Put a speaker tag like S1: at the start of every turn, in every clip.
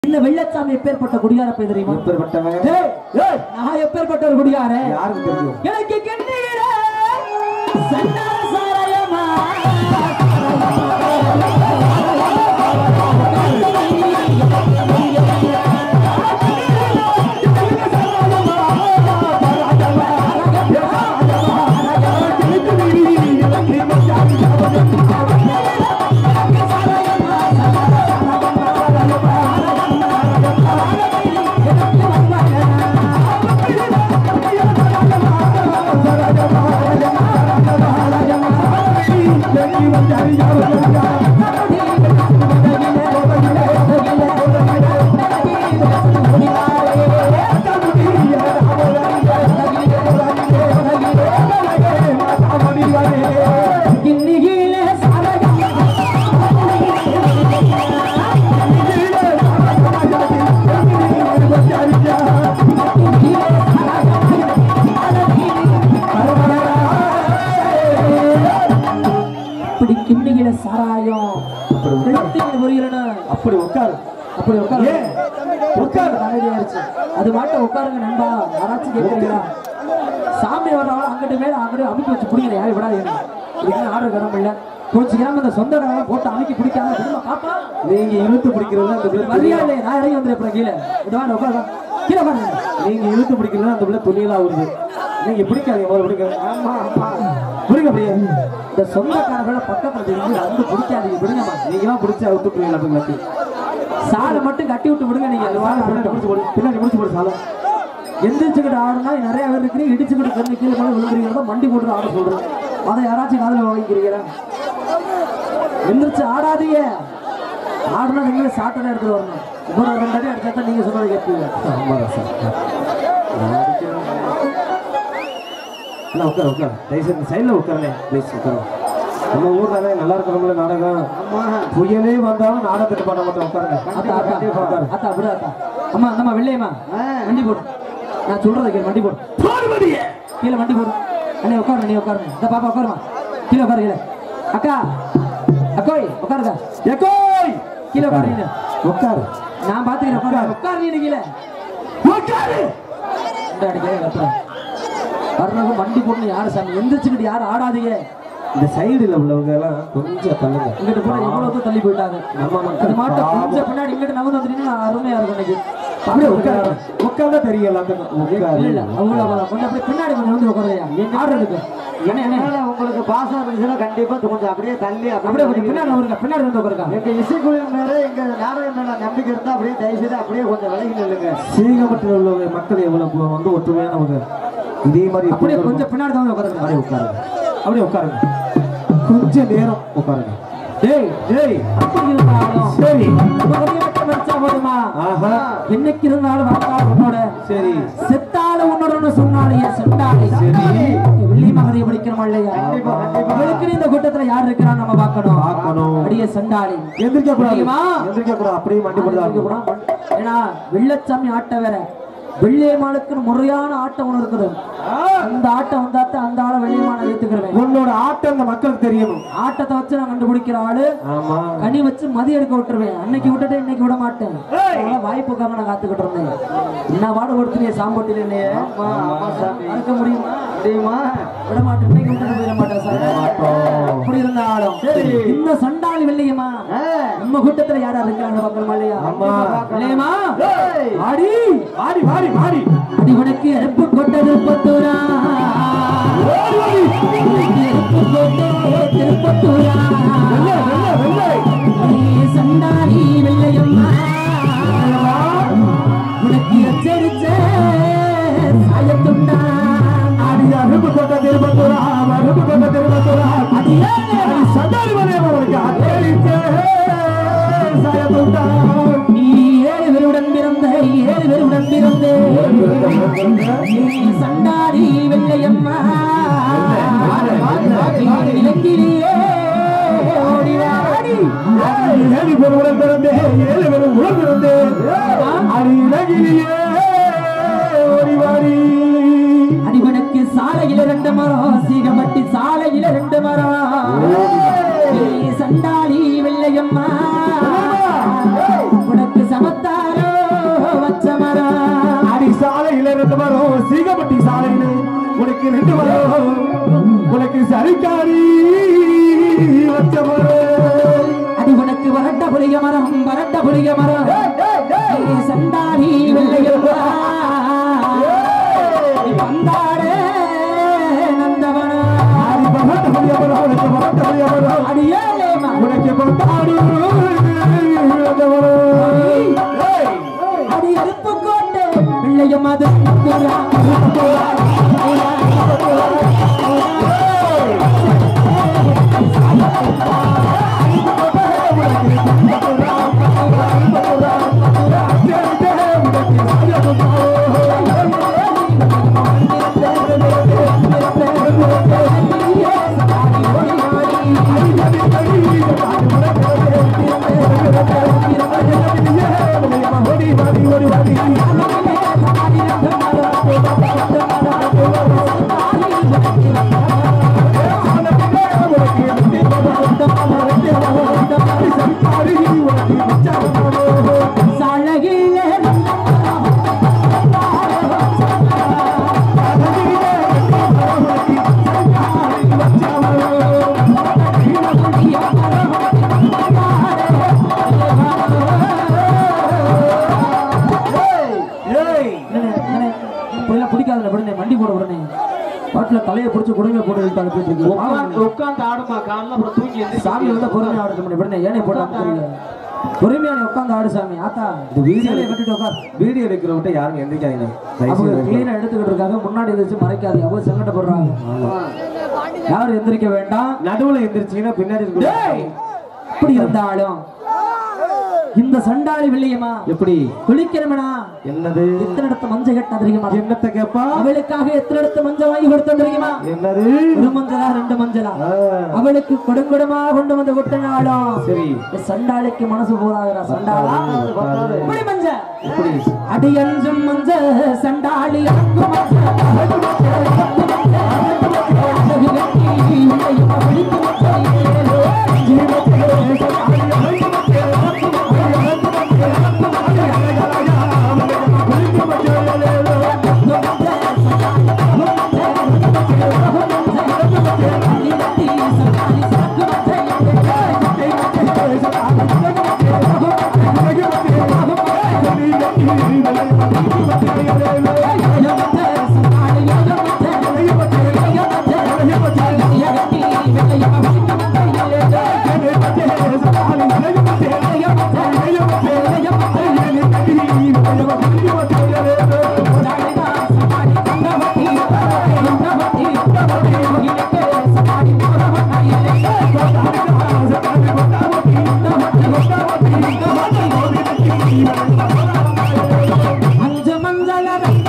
S1: இந்த வெள்ளச்சாமி எப்பேற்பட்ட குடியார போய் தெரியுமா
S2: எப்பேற்பட்டவன்
S1: டேய், டேய், நான் எப்பேற்பட்ட ஒரு குடியார
S2: யாருக்கு தெரியும்
S1: எனக்கு கண்ணீர சண்டால சாராயமா கிண்ணிகீழ சாராயமா இப்படி கிண்ணிகிற சாராயம் வெளுத்தீங்க புரியலனா
S2: அப்படி உட்காரு
S1: அப்படி உட்காரு
S2: ஏன்?
S1: உட்காரு அமைதியாயிருச்சு அது மாட்ட உட்காருங்க நண்பா யாராச்சும் கேட்குறீங்களா சாமி வர்றவங்க அங்கிட்டு மேல அங்கிட்டு அமைக்க வச்சு பிடிக்கிற யாரும் விடாதீங்க இதுக்கு ஆர்டர் கிளம்ப இல்ல கொஞ்சம் இந்த சொந்த கடை போட்டு அமைக்க பிடிக்காம விடுமா பாப்பா
S2: நீங்க இழுத்து பிடிக்கிறது அந்த பிள்ளை
S1: வரியா இல்லையே நான் இறங்கி வந்துருப்பேன் கீழே விடுவாங்க உட்காரு கீழே பாருங்க
S2: நீங்க இழுத்து பிடிக்கிறது அந்த பிள்ளை துணியெல்லாம் வருது நீங்க பிடிக்காதீங்க முதல்ல பிடிக்காது ஆமா ஆமா பிடிக்க அப்படியே
S1: இந்த சொந்தக்காரர்களை பக்கத்துல தெரிஞ்சு வந்து பிடிக்காதீங்க விடுங்கம்மா
S2: நீங்க தான் பிடிச்சி அவுத்து போயிடலாம் அப்படி இல்லாட்டி.
S1: சாலை மட்டும் கட்டி விட்டு விடுங்க நீங்க அது வாங்க
S2: பின்னாடி பிடிச்சி போடு பின்னாடி பிடிச்சி போடு சாலம்
S1: எந்திரிச்சுக்கிட்டு ஆடுனா நிறைய பேர் இருக்கிறீங்க இடிச்சுக்கிட்டு கண்ணு கீழே மேலே விழுந்துறீங்க மண்டி போட்டு ஆட சொல்றேன் அதை யாராச்சும் காதுல வாங்கிக்கிறீங்களா எந்திரிச்சு ஆடாதீங்க ஆடுனா நீங்களே சாட்டை எடுத்துட்டு வரணும் இன்னொரு ரெண்டு அடி அடிச்சா தான் நீங்க சொன்னதை கேட்பீங்க
S2: ஆமாம் சார் அண்ணா உட்கார் உட்கார் தயவுசெய்து சைடில் உட்காருண்ணே ப்ளீஸ் உட்காரு நம்ம ஊர் தானே நல்லா இருக்கிறவங்கள நாடகம் புயலே வந்தாலும் நாடகத்துக்கு பண்ண மாட்டோம் உட்காருங்க
S1: அத்தா அத்தா
S2: கண்டிப்பா உட்காரு
S1: அத்தா விடு அத்தா அம்மா அந்தம்மா வெள்ளையம்மா வண்டி போடு நான் சொல்றதை கேள் வண்டி போடு கீழே வண்டி போடு அண்ணே உட்காரு நீ உட்காரு இந்த பாப்பா உட்காருமா கீழே உட்காரு கீழே அக்கா அக்கோய் உட்காருக்கா
S2: எக்கோய்
S1: கீழே உட்காருங்க
S2: உட்காரு
S1: நான் பாத்துக்கிறேன் உட்காரு உட்காரு நீ கீழே
S2: உட்காரு
S1: இந்த அடிக்கவே கத்துறேன் வர்றவங்க வண்டி போட்டு யாரு சாமி எந்திரிச்சுக்கிட்டு யாரும் ஆடாதீங்க
S2: இந்த சைடுல உள்ளவங்க எல்லாம் கொஞ்சம் தள்ளுங்க
S1: இங்கிட்டு போனா எவ்வளவு தூரம் தள்ளி போயிட்டாங்க
S2: நம்ம
S1: அது
S2: மக்கள்
S1: மாட்ட
S2: பாவம்.
S1: கொஞ்சம் பின்னாடி இங்கிட்டு நகர்ந்து வந்துட்டீங்கன்னா அருமையா இருக்கும் இன்னைக்கு
S2: அப்படியே உட்காரு உட்கார்ந்தா தெரியும் எல்லாத்துக்கும்
S1: இல்ல
S2: உட்காரு
S1: இல்ல அவங்கள கொஞ்சம் அப்படியே பின்னாடி கொஞ்சம் வந்து உட்காருயா ஆடுறதுக்கு என்ன என்ன
S3: அதனால உங்களுக்கு பாசம் இருந்துச்சுன்னா கண்டிப்பா கொஞ்சம் அப்படியே தள்ளி
S1: அப்படியே கொஞ்சம் பின்னாடி வருங்க பின்னாடி வந்து உட்காருக்கா
S3: எங்க இசைக்குழு மேல எங்க நாடகம் மேல நம்பிக்கை இருந்தா அப்படியே தயவு செய்து அப்படியே கொஞ்சம் விலகி நில்லுங்க
S2: சீகமத்தில் உள்ள மக்கள் எவ்வளவு வந்து ஒற்றுமையானவங்க இதே மாதிரி
S1: அப்படியே
S2: எப்பொழுதும்
S1: கொஞ்சம் பின்னாடி தான் வந்து உட்காருங்க
S2: அப்படியே உட்காருங்க அப்படியே உட்காருங்க கொஞ்ச நேரம் உட்காருங்க
S1: டேய்
S2: டேய்
S1: அப்படி இருந்தாலும்
S2: சரி
S1: உனக்கு மட்டும் வச்சா போதுமா
S2: ஆஹா
S1: என்னைக்கு இருந்தாலும் வரலாறு உன்னோட
S2: சரி
S1: செத்தால உன்னோட சொன்னாலேயே செத்தாலே
S2: சரி.
S1: வெள்ளி மகதையை படிக்கிறோமா இல்லையா
S3: கண்டிப்பா, கண்டிப்பா.
S1: அவளுக்கு இந்த கூட்டத்துல யார் இருக்கிறா நம்ம பார்க்கணும்
S2: பார்க்கணும்.
S1: அடியே செண்டாளி
S2: எந்திரிக்க கூடாது
S1: தெரியுமா?
S2: எந்திரிக்க கூடாது அப்படியே மண்டி போடுறாங்க
S1: கூட ஏன்னா வெள்ளச்சாமி ஆட்ட வேற வெள்ளியம்மாளுக்கு முறையான ஆட்டம் ஒண்ணு இருக்குது அந்த ஆட்டம் வந்தாத்தான் அந்த ஆளை வெள்ளியம்மான ஏத்துக்கிறேன்
S2: உன்னோட ஆட்டம் இந்த மக்களுக்கு தெரியணும்
S1: ஆட்டத்தை வச்சு நான் கண்டுபிடிக்கிற ஆளு
S2: ஆமா
S1: கனி வச்சு மதி எடுக்க விட்டுருவேன் அன்னைக்கு விட்டுட்டு இன்னைக்கு விட மாட்டேன் அதனால வாய்ப்புக்காக நான் காத்துக்கிட்டு இருந்தேன் என்ன பாடு கொடுத்து சாம்பட்டில இல்லையே
S3: ஆமா, ஆமா சாமி.
S1: மறக்க முடியுமா
S3: முடியுமா
S1: விட மாட்டேன் இன்னைக்கு விட்டுட்டு போயிட மாட்டேன் சார் அப்படி இருந்தாலும் இந்த சண்டாளி வெள்ளையம்மா
S3: ஆ,
S1: நம்ம கூட்டத்துல யாரா இருக்காங்க பார்க்கணுமா இல்லையா
S2: ஆமா.
S1: வெள்ளையம்மா
S3: ஏய்,
S1: ஆடி
S2: வாடி வாடி வாடி
S1: அடி உனக்கு எருப்பு கொட்டது பத்துரா உனக்கு எருப்பு கொட்டது திருப்பத்தூரா நீ சண்டாளி வெள்ளையம்மா உனக்கு எச்சரிச்ச சாயத்துண்டா
S2: அடி அருப்பு கொண்ட திருப்பத்தூரா அருப்பு கொண்ட திருப்பத்தூரா
S1: அது ஏழு
S2: அடி சண்டாளி வரையவருக்கு அத்தரித்தே சாயத்துண்டா
S1: நீ ஏழு பேருடன் பிறந்த ஏழு பேருடன் பிறந்தே நீ சண்டாரி வெள்ளையம்மா நீ இலக்கிலேயே ஓடி வாடி
S2: ஏழு பேர் உடன் பிறந்தே ஏழு பேர் உடன் பிறந்தே அடி இலகிலேயே ஓடி வாடி
S1: அடிவனுக்கு சாலையில ரெண்டு மரம் சீகமட்டி சாலையில ரெண்டு மரம் நீ சண்டாளி வெள்ளையம்மா உனக்கு சமத்தார
S2: ரெண்டு மரம் சீகப்பட்டி சாலையில உனக்கு ரெண்டு மரம் உனக்கு சரிக்காரி வச்ச மரம்
S1: அடி உனக்கு வரட்ட புளிய மரம் வரட்ட புளிய மரம் நீ சண்டாடி வெள்ளையப்பா நீ வந்தாடே நந்தவனா
S2: ஆதி பகட்ட புளிய மரம் உனக்கு பகட்ட புளிய மரம்
S1: அடியே
S2: உனக்கு பட்டாடு வச்ச மரம் ஏய்
S1: அடி அருப்பு கோட்டை பிள்ளைய மது சழகிலே
S2: ஏய்
S1: இப்படிலாம் பிடிக்காதுல விடுனே வண்டி போட விடுனே பாட்டுல தலையை பிடிச்சி குடுமையை போட்டு இழுத்து அனுப்பிட்டு இருக்கு
S3: உட்காந்து ஆடுமா காலைல அப்புறம் தூக்கி எந்திரிச்சு
S1: சாமி வந்தா பொறுமையா ஆடுறது பண்ணி விடுனே ஏனே போட்டு அனுப்புறீங்க பொறுமையா நீ உட்காந்து ஆடு சாமி ஆத்தா
S2: இந்த வீடியோ
S1: சேலையை கட்டிட்டு உட்கார்
S2: வீடியோ எடுக்கிற விட்டு யாரும் எந்திரிக்காதீங்க தயவு
S1: அவங்க
S2: செய்து.
S1: கிளீனா எடுத்துக்கிட்டு இருக்காங்க முன்னாடி எதிர்த்து மறைக்காது அவங்க சங்கடப்படுறாங்க யாரும் எந்திரிக்க வேண்டாம்
S2: நடுவுல எந்திரிச்சீங்கன்னா பின்னாடி இருக்கு
S1: டேய்! இப்படி இருந்தாலும் இந்த சண்டாளி வெள்ளையம்மா
S2: எப்படி
S1: குளிக்கிறமனா
S2: என்னது
S1: எத்தனை இடத்த மஞ்சள் கட்ட தெரியுமா
S2: என்னத்த கேப்பா
S1: அவளுக்காக எத்தனை இடத்த மஞ்சள் வாங்கி கொடுத்தோம் தெரியுமா
S2: என்னது
S1: ஒரு மஞ்சளா ரெண்டு மஞ்சளா
S2: ஆ,
S1: அவளுக்கு கொடுங்குடமா கொண்டு வந்து கொட்டினாலும்
S2: சரி
S1: இந்த சண்டாளிக்கு மனசு போதாதுடா சண்டாளா இப்படி மஞ்ச
S2: எப்படி
S1: அடி அஞ்சும் மஞ்ச சண்டாளி அங்கும் மஞ்ச. அழகு வெட்டி உன்னையும் பிடிக்கும் அஞ்சு மஞ்சள்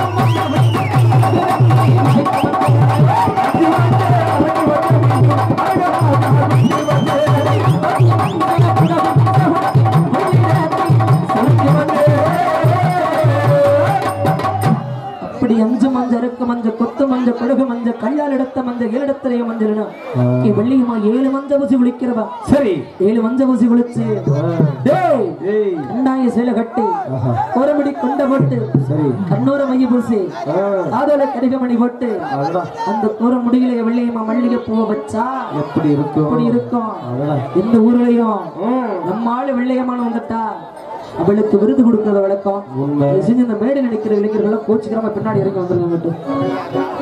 S1: அப்படி அஞ்சு மஞ்சள் இருக்கு மஞ்சள் கொத்து மஞ்சள் கொழுகு மஞ்சள் கையால் எடுத்த மஞ்சள் ஏழெடுத்தலைய மஞ்சள் வெள்ளியம்மா ஏழு மஞ்சள் ஊசி குளிக்கிறவா
S2: சரி
S1: ஏழு மஞ்சள் ஊசி குளிச்சு டேய்
S2: ஏய்
S1: கண்டாய சேலை கட்டி ஒரு முடி கொண்ட போட்டு
S2: சரி
S1: கண்ணூர மைய பூசி
S2: ஆ,
S1: காதோல கரிகமணி போட்டு
S2: அடடா,
S1: அந்த கூற முடியல வெள்ளையம்மா மல்லிகை பூவை வச்சா
S2: எப்படி இருக்கும்
S1: அப்படி இருக்கும்
S2: அடடா.
S1: எந்த ஊர்லயும்
S2: ம்,
S1: நம்ம ஆளு வெள்ளையம்மான வந்துட்டா அவளுக்கு விருது கொடுக்கறத வழக்கம்
S2: உண்மை
S1: தயவு செஞ்சு இந்த மேடை நினைக்கிற இளைஞர்கள் கோச்சுக்கிறவங்க பின்னாடி இறங்கி வந்துருங்க